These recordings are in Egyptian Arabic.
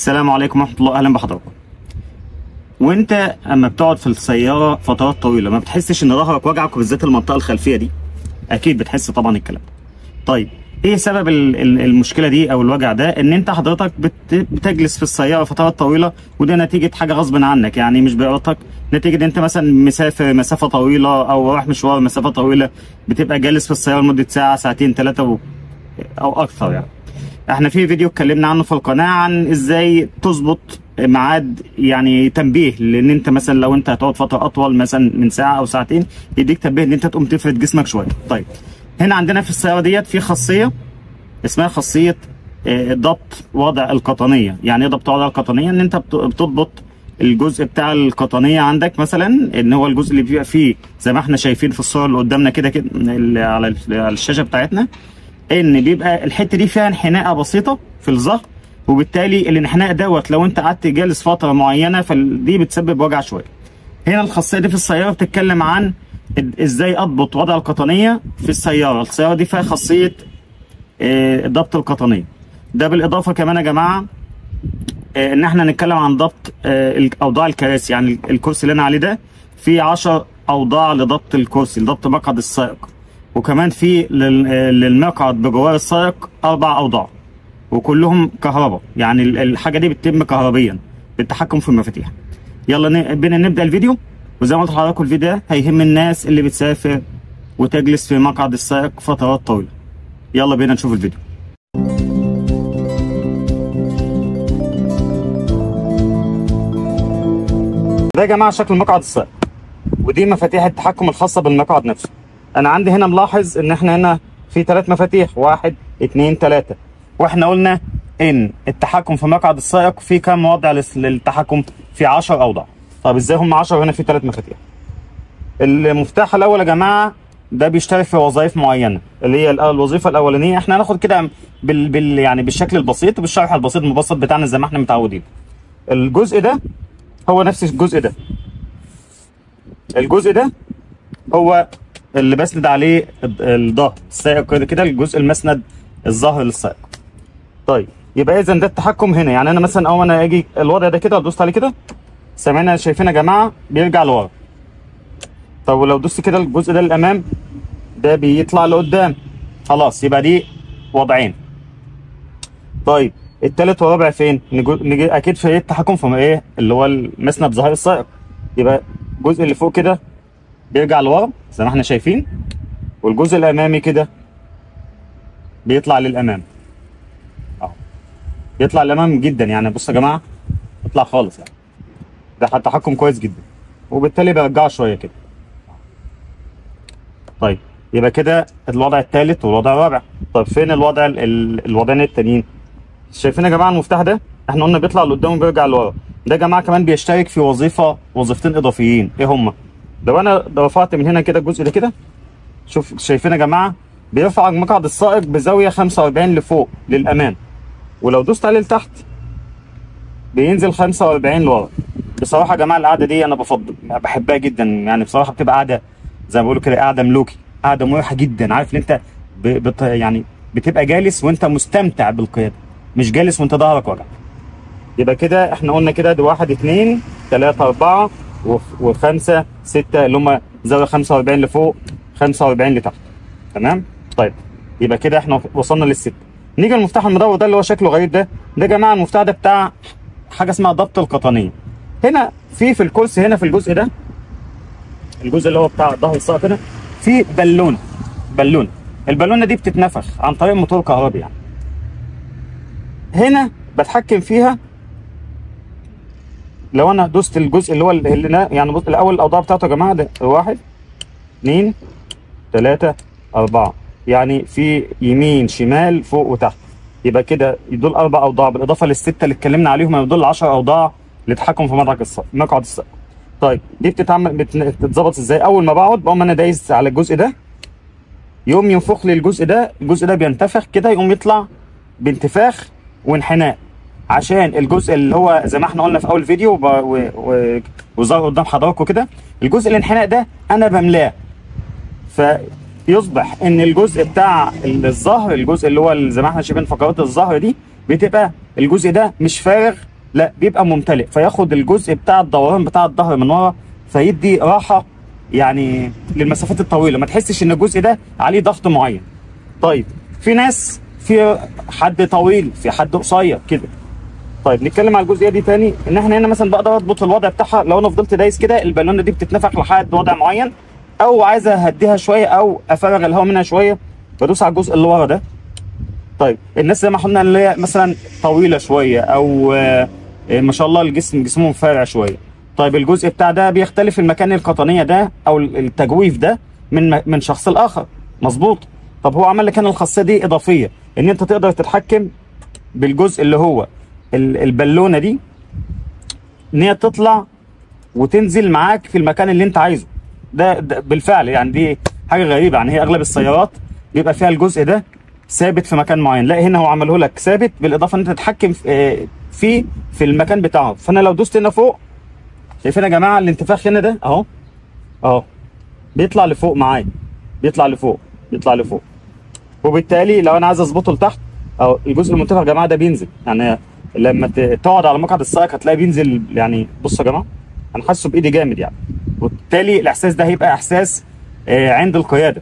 السلام عليكم ورحمه الله اهلا بحضراتكم وانت اما بتقعد في السياره فترات طويله ما بتحسش ان ظهرك وجعك وبالذات المنطقه الخلفيه دي اكيد بتحس طبعا الكلام ده طيب ايه سبب ال- ال- المشكله دي او الوجع ده ان انت حضرتك بت- بتجلس في السياره فترات طويله وده نتيجه حاجه غصب عنك يعني مش بارادتك نتيجه ان انت مثلا مسافر مسافه طويله او رايح مشوار مسافه طويله بتبقى جالس في السياره لمده ساعه ساعتين ثلاثه و... او اكثر يعني احنا في فيديو اتكلمنا عنه في القناه عن ازاي تظبط ميعاد يعني تنبيه لان انت مثلا لو انت هتقعد فتره اطول مثلا من ساعه او ساعتين يديك تنبيه ان انت تقوم تفرد جسمك شويه طيب هنا عندنا في السياره ديت في خاصيه اسمها خاصيه آه، ضبط وضع القطنيه يعني ايه ضبط وضع القطنيه ان انت بت- بتضبط الجزء بتاع القطنيه عندك مثلا ان هو الجزء اللي بيبقى فيه زي ما احنا شايفين في الصور اللي قدامنا كده كده اللي على ال- على الشاشه بتاعتنا ان بيبقى الحته دي فيها انحناءه بسيطه في الظهر وبالتالي الانحناء دوت لو انت قعدت جالس فتره معينه فدي بتسبب وجع شويه هنا الخاصيه دي في السياره بتتكلم عن اد- ازاي اضبط وضع القطنيه في السياره السياره دي فيها خاصيه آه، ضبط القطنيه ده بالاضافه كمان يا جماعه آه، ان احنا نتكلم عن ضبط آه، اوضاع الكراسي يعني الكرسي اللي انا عليه ده في 10 اوضاع لضبط الكرسي لضبط مقعد السائق وكمان في لل- آه، للمقعد بجوار السائق اربع اوضاع وكلهم كهرباء يعني ال- الحاجه دي بتتم كهربيا بالتحكم في المفاتيح يلا ن- بينا نبدا الفيديو وزي ما قلت لحضراتكم الفيديو ده هيهم الناس اللي بتسافر وتجلس في مقعد السائق فترات طويله يلا بينا نشوف الفيديو ده يا جماعه شكل مقعد السائق ودي مفاتيح التحكم الخاصه بالمقعد نفسه انا عندي هنا ملاحظ ان احنا هنا في ثلاث مفاتيح واحد اتنين تلاته واحنا قلنا ان التحكم في مقعد السائق في كام وضع للس- للتحكم في 10 اوضاع طب ازاي هم 10 هنا في ثلاث مفاتيح المفتاح الاول يا جماعه ده بيشترك في وظائف معينه اللي هي ال- الوظيفه الاولانيه احنا هناخد كده بال, بال يعني بالشكل البسيط وبالشرح البسيط المبسط بتاعنا زي ما احنا متعودين الجزء ده هو نفس الجزء ده الجزء ده هو اللي بسند عليه الض- الظهر السائق كده كده الجزء المسند الظهر للسائق طيب يبقى اذا ده التحكم هنا يعني انا مثلا اول ما انا اجي الوضع ده كده دوست عليه كده سامعين شايفين يا جماعه بيرجع لورا طب ولو دوست كده الجزء ده للامام ده بيطلع لقدام خلاص يبقى دي وضعين طيب التالت والرابع فين؟ نجو... نجي اكيد في ايه التحكم في ايه؟ اللي هو المسند ظهر السائق يبقى الجزء اللي فوق كده بيرجع لورا زي ما احنا شايفين والجزء الامامي كده بيطلع للامام اهو بيطلع للامام جدا يعني بصوا يا جماعه بيطلع خالص يعني ده تحكم كويس جدا وبالتالي برجعه شويه كده طيب يبقى كده الوضع الثالث والوضع الرابع طب فين الوضع ال- ال- الوضعين التانيين شايفين يا جماعه المفتاح ده احنا قلنا بيطلع لقدام وبيرجع لورا ده يا جماعه كمان بيشترك في وظيفه وظيفتين اضافيين ايه هما لو انا رفعت من هنا كده الجزء ده كده شوف شايفين يا جماعه بيرفع مقعد السائق بزاويه 45 لفوق للامام ولو دوست عليه لتحت بينزل 45 لورا بصراحه يا جماعه القعده دي انا بفضل بحبها جدا يعني بصراحه بتبقى قاعده زي ما بيقولوا كده قاعده ملوكي قاعده مريحه جدا عارف ان انت ب... بت... يعني بتبقى جالس وانت مستمتع بالقياده مش جالس وانت ظهرك وجع يبقى كده احنا قلنا كده دي واحد اتنين تلاته اربعه وف- وخمسه سته اللي هم زاويه 45 لفوق 45 لتحت تمام طيب يبقى كده احنا وصلنا للست نيجي المفتاح المدور ده اللي هو شكله غريب ده ده يا جماعه المفتاح ده بتاع حاجه اسمها ضبط القطنيه هنا في في الكرسي هنا في الجزء ده الجزء اللي هو بتاع ظهر الساق كده في بالونه بالونه البالونه دي بتتنفخ عن طريق موتور كهربي يعني هنا بتحكم فيها لو انا دوست الجزء اللي هو اللي نا- يعني بص الاول الاوضاع بتاعته يا جماعه ده واحد اثنين ثلاثة أربعة يعني في يمين شمال فوق وتحت يبقى كده دول أربع أوضاع بالإضافة للستة اللي اتكلمنا عليهم يبقى دول 10 أوضاع للتحكم في مقعد السقف مقعد السقف طيب دي بتتعمل بت- بتتظبط ازاي؟ أول ما بقعد بقوم أنا دايس على الجزء ده يقوم ينفخ لي الجزء ده الجزء ده بينتفخ كده يقوم يطلع بانتفاخ وانحناء عشان الجزء اللي هو زي ما احنا قلنا في اول فيديو وب- و- و- وظهر قدام حضراتكم كده الجزء الانحناء ده انا بملاه فيصبح ان الجزء بتاع الظهر الجزء اللي هو زي ما احنا شايفين فقرات الظهر دي بتبقى الجزء ده مش فارغ لا بيبقى ممتلئ فياخد الجزء بتاع الدوران بتاع الظهر من ورا فيدي راحه يعني للمسافات الطويله ما تحسش ان الجزء ده عليه ضغط معين طيب في ناس في حد طويل في حد قصير كده طيب نتكلم على الجزئيه دي تاني ان احنا هنا مثلا بقدر اضبط الوضع بتاعها لو انا فضلت دايس كده البالونه دي بتتنفخ لحد وضع معين او عايز اهديها شويه او افرغ الهواء منها شويه بدوس على الجزء اللي ورا ده طيب الناس زي ما قلنا اللي هي مثلا طويله شويه او آه، آه، ما شاء الله الجسم جسمهم فارع شويه طيب الجزء بتاع ده بيختلف المكان القطنيه ده او التجويف ده من من شخص لاخر مظبوط طب هو عمل لك هنا الخاصيه دي اضافيه ان انت تقدر تتحكم بالجزء اللي هو ال- البالونه دي ان هي تطلع وتنزل معاك في المكان اللي انت عايزه ده, ده بالفعل يعني دي حاجه غريبه يعني هي اغلب السيارات بيبقى فيها الجزء ده ثابت في مكان معين لا هنا هو عمله لك ثابت بالاضافه ان انت تتحكم في- آه، فيه في المكان بتاعه فانا لو دوست هنا فوق شايفين يا جماعه الانتفاخ هنا ده اهو اهو بيطلع لفوق معايا بيطلع لفوق بيطلع لفوق وبالتالي لو انا عايز اظبطه لتحت او الجزء المنتفخ يا جماعه ده بينزل يعني لما ت- تقعد على مقعد السائق هتلاقيه بينزل يعني بصوا يا جماعه انا حاسه بايدي جامد يعني وبالتالي الاحساس ده هيبقى احساس آه، عند القياده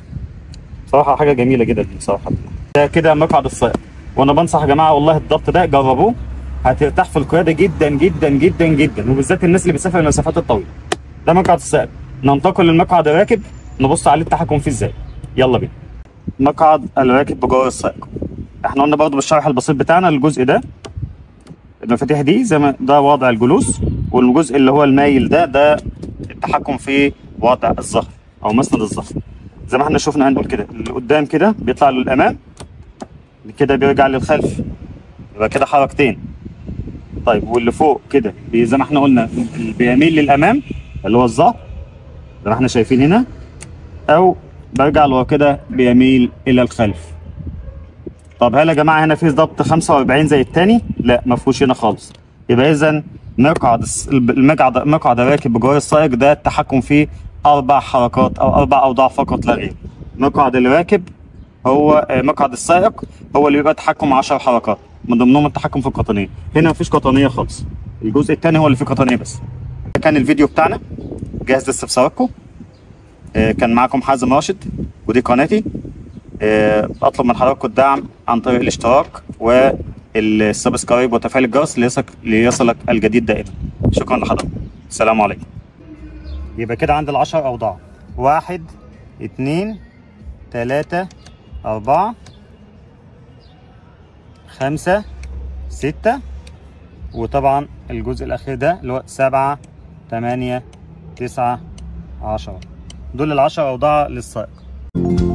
صراحه حاجه جميله جدا بصراحه ده كده مقعد السائق وانا بنصح يا جماعه والله الضبط ده جربوه هترتاح في القياده جدا جدا جدا جدا وبالذات الناس اللي بتسافر المسافات الطويله ده مقعد السائق ننتقل للمقعد الراكب نبص عليه التحكم فيه ازاي يلا بينا مقعد الراكب بجوار السائق احنا قلنا برضه بالشرح البسيط بتاعنا الجزء ده المفاتيح دي زي ما ده وضع الجلوس والجزء اللي هو المايل ده ده التحكم في وضع الظهر او مسند الظهر زي ما احنا شفنا هنقول كده اللي قدام كده بيطلع للامام كده بيرجع للخلف يبقى كده حركتين طيب واللي فوق كده بي- زي ما احنا قلنا اللي بيميل للامام اللي هو الظهر زي ما احنا شايفين هنا او برجع لورا كده بيميل الى الخلف طب هل يا جماعه هنا في ضبط 45 زي التاني؟ لا ما فيهوش هنا خالص. يبقى اذا مقعد الس- المقعد مقعد الراكب بجوار السائق ده التحكم فيه اربع حركات او اربع اوضاع فقط لا غير. مقعد الراكب هو آه، مقعد السائق هو اللي بيبقى تحكم 10 حركات من ضمنهم التحكم في القطنيه. هنا مفيش قطنيه خالص. الجزء الثاني هو اللي فيه قطنيه بس. ده كان الفيديو بتاعنا جاهز لاستفساراتكم. آه، كان معاكم حازم راشد ودي قناتي آه، اطلب من حضراتكم الدعم عن طريق الاشتراك والسبسكرايب وتفعيل الجرس ليصلك ليصلك الجديد دائما شكرا لحضراتكم السلام عليكم يبقى كده عندي العشر اوضاع واحد اتنين تلاتة أربعة خمسة ستة وطبعا الجزء الأخير ده اللي هو سبعة تمانية تسعة عشرة دول العشر أوضاع للسائق